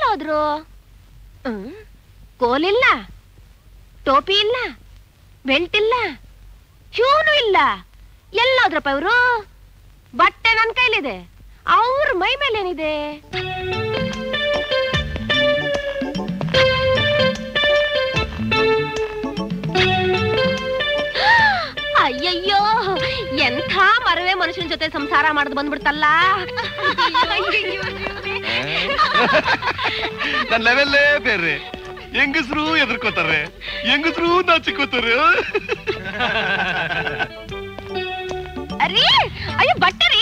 ಎಲ್ಲೋದ್ರು ಹ್ಮ್? ಕೋಲಿಲ್ಲ ಟೋಪಿ ಇಲ್ಲ ಬೆಲ್ಟ್ ಇಲ್ಲ ಶೂನು ಇಲ್ಲ ಎಲ್ಲೋದ್ರಪ್ಪ ಇವರು ಬಟ್ಟೆ ನನ್ ಕೈಲಿದೆ ಅವ್ರ ಮೈ ಮೇಲೆ ಏನಿದೆ ಅಯ್ಯಯ್ಯೋ ಎಂಥ ಮರವೇ ಮನುಷ್ಯನ ಜೊತೆ ಸಂಸಾರ ಮಾಡೋದು ಬಂದ್ಬಿಡ್ತಲ್ಲ ಅಯ್ಯಯ್ಯೋ, ದೇವ್ರೇ. ನನ್ನ ಲೆವೆಲ್ಲೇ ಬೇರೆ ಹೆಂಗಸ್ರು ಎದುರ್ಕೋತಾರೆ ಹೆಂಗಸ್ರು ನಾಚಿಕೋತಾರೆ ಅರೀ ಅಯ್ಯೋ ಬಟ್ಟೆ ರೀ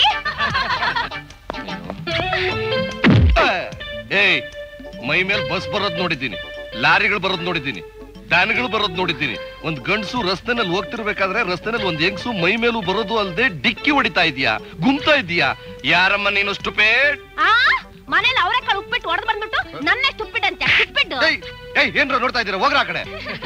ಏಯ್ ಮೈ ಮೇಲೆ ಬಸ್ ಬರೋದ್ ನೋಡಿದ್ದೀನಿ ಲಾರಿಗಳು ಬರೋದ್ ನೋಡಿದ್ದೀನಿ ವ್ಯಾನ್ಗಳು ಬರೋದ್ ನೋಡಿದ್ದೀನಿ ಒಂದ್ ಗಂಡ್ಸು ರಸ್ತೆನಲ್ಲಿ ಹೋಗ್ತಿರ್ಬೇಕಾದ್ರೆ ರಸ್ತೆನಲ್ಲಿ ಒಂದ್ ಹೆಂಗ್ಸು ಮೈ ಮೇಲೂ ಬರೋದು ಅಲ್ದೆ ಡಿಕ್ಕಿ ಹೊಡಿತಾ ಇದೀಯಾ ಗುಮ್ತಾ ಇದೀಯಾ ಯಾರಮ್ಮ ನೀನು ಸ್ಟುಪೇಡ್ ಆ ಮನೇಲಿ ಅವರೇ ಕಾಳು ಉಪ್ಪಿಟ್ಟು ಹೊಡೆದ್ ಬಂದ್ಬಿಟ್ಟು ನನ್ನೇ ತುಪ್ಪಿಟ್ಟು ಅಂತ ತುಪ್ಪಿಟ್ಟು ಏಯ್ ಏಯ್ ಏನ್ರ ನೋಡ್ತಾ ಇದ್ದೀರಾ ಹೋಗ್ರ ಆ ಕಡೆ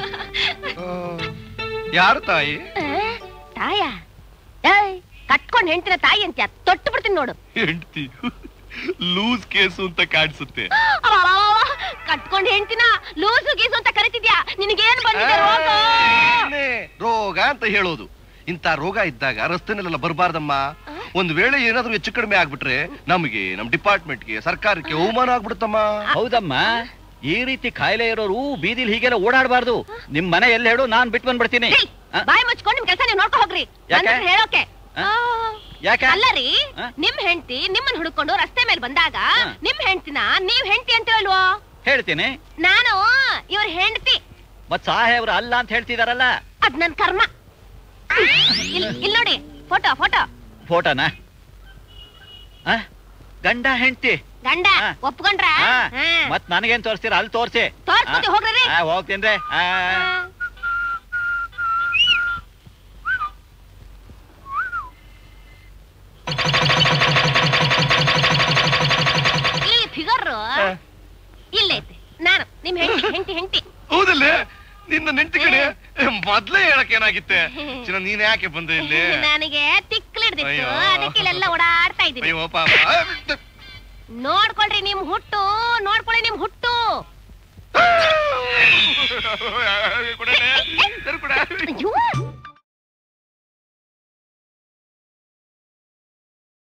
ಯಾರು ತಾಯಿ ಆ, ತಾಯ ಏಯ್ ಕಟ್ಕೊಂಡ್ ಹೆಂಡ್ತಿನ ತಾಯಿ ಅಂತ ತೊಟ್ಟು ಬಿಡ್ತೀನಿ ನೋಡು ಹೆಂಡ್ತಿ ಲೂಸ್ ಕೇಸು ಅಂತ ಕಾಣಿಸುತ್ತೆ ಅಬ್ಬಬ್ಬಬ್ಬ, ಕಟ್ಕೊಂಡ್ ಹೆಂಡ್ತಿನ ಲೂಸು ಗೀಸು ಅಂತ ಕರಿತಿದ್ಯಾ ನಿನಗೇನ್ ಬಂದಿದೆ ರೋಗ ಏನೇ ರೋಗ ಅಂತ ಹೇಳೋದು ಇಂತ ರೋಗ ಇದ್ದಾಗ ರಸ್ತೆನಲ್ಲೆಲ್ಲ ಬರಬಾರ್ದಮ್ಮ ಒಂದ್ ವೇಳೆ ಏನಾದ್ರೂ ಹೆಚ್ಚು ಕಡಿಮೆ ಆಗ್ಬಿಟ್ರೆ ನಮಗೆ ನಮ್ ಡಿಪಾರ್ಟ್ಮೆಂಟ್ಗೆ ಸರ್ಕಾರಕ್ಕೆ ಅವಮಾನ ಆಗ್ಬಿಡುತ್ತಮ್ಮ ಹೌದಮ್ಮ ಈ ರೀತಿ ಕಾಯಿಲೆ ಇರೋರು ಬೀದಿಲಿ ಹೀಗೆಲ್ಲ ಓಡಾಡಬಾರ್ದು ನಿಮ್ ಮನೆ ಎಲ್ಲಿ ಹೇಳು ನಾನ್ ಬಿಟ್ಟು ಬಂದ್ಬಿಡ್ತೀನಿ ಏಯ್, ಆ? ಬಾಯಿ ಮುಚ್ಕೊಂಡು ನಿಮ್ ಕೆಲಸ ನೀವು ನೋಡ್ಕೊ ಹೋಗ್ರಿ ಯಾಕೆ? ನನ್ನ ಹತ್ರ ಹೇಳೋಕೆ ಆ? ಆ. ಯಾಕೆ ಅಲ್ಲ ರೀ ಆ? ನಿಮ್ ಹೆಂಡತಿ ನಿಮ್ಮನ್ನ ಹುಡುಕೊಂಡು ರಸ್ತೆ ಮೇಲೆ ಬಂದಾಗ ಆ. ನಿಮ್ ಹೆಂಡತಿನ ನೀವ್ ಹೆಂಡತಿ ಅಂತೀವಲ್ವೋ ಹೇಳ್ತೀನಿ ನಾನು ಇವ್ರ ಹೆಂಡತಿ ಮತ್ ಸಾಹೇಬ್ರು ಅಲ್ಲ ಅಂತ ಹೇಳ್ತಿದಾರಲ್ಲ ಅದ್ ನನ್ ಕರ್ಮ ಇಲ್ ಇಲ್ ನೋಡಿ ಫೋಟೋ ಫೋಟೋ ಫೋಟೋನ ಆ? ಗಂಡ ಹೆಂಡ್ತಿ ಗಂಡ ಆ. ಒಪ್ಕೊಂಡ್ರ ಆ, ಮತ್ ನನಗೇನ್ ತೋರಿಸ್ತೀರ ಅಲ್ಲಿ ತೋರ್ಸಿ ತೋರ್ಸ್ಕೊತಿ ಆ. ಹೋಗ್ರಿ ಆ, ಹೋಗ್ತೀನಿ ಆ ಈ ಫಿಗರ್ ಇಲ್ಲೈತೆ ನಾನು ನಿಮ್ ಹೆಂಡತಿ ಹೆಂಡತಿ ಹೆಂಡತಿ ಹೌದಲ್ಲ ನಿನ್ನ ನೆಂಟಿ ಕಡೆ ಮೊದ್ಲೇ ಹೇಳಕ್ ಏನಾಗಿತ್ತೆ ಚಿನ್ನ ನೀನ್ ಯಾಕೆ ಬಂದೆ ಇಲ್ಲಿ ನನಗೆ ತಿಕ್ಲಿಡ್ದಿತ್ತು ಅಯ್ಯೋ. ಅದಕ್ಕೆ ಇಲ್ಲೆಲ್ಲ ಓಡಾಡ್ತಾ ಇದ್ದೀನಿ ಅಯ್ಯೋ ಪಾಪ ನೋಡ್ಕೊಳ್ರಿ ನಿಮ್ ಹುಟ್ಟು ನೋಡ್ಕೊಳ್ಳಿ ನಿಮ್ ಹುಟ್ಟು ಕೊಡನೆ, ಸರಿ ಕೊಡ. ಅಯ್ಯೋ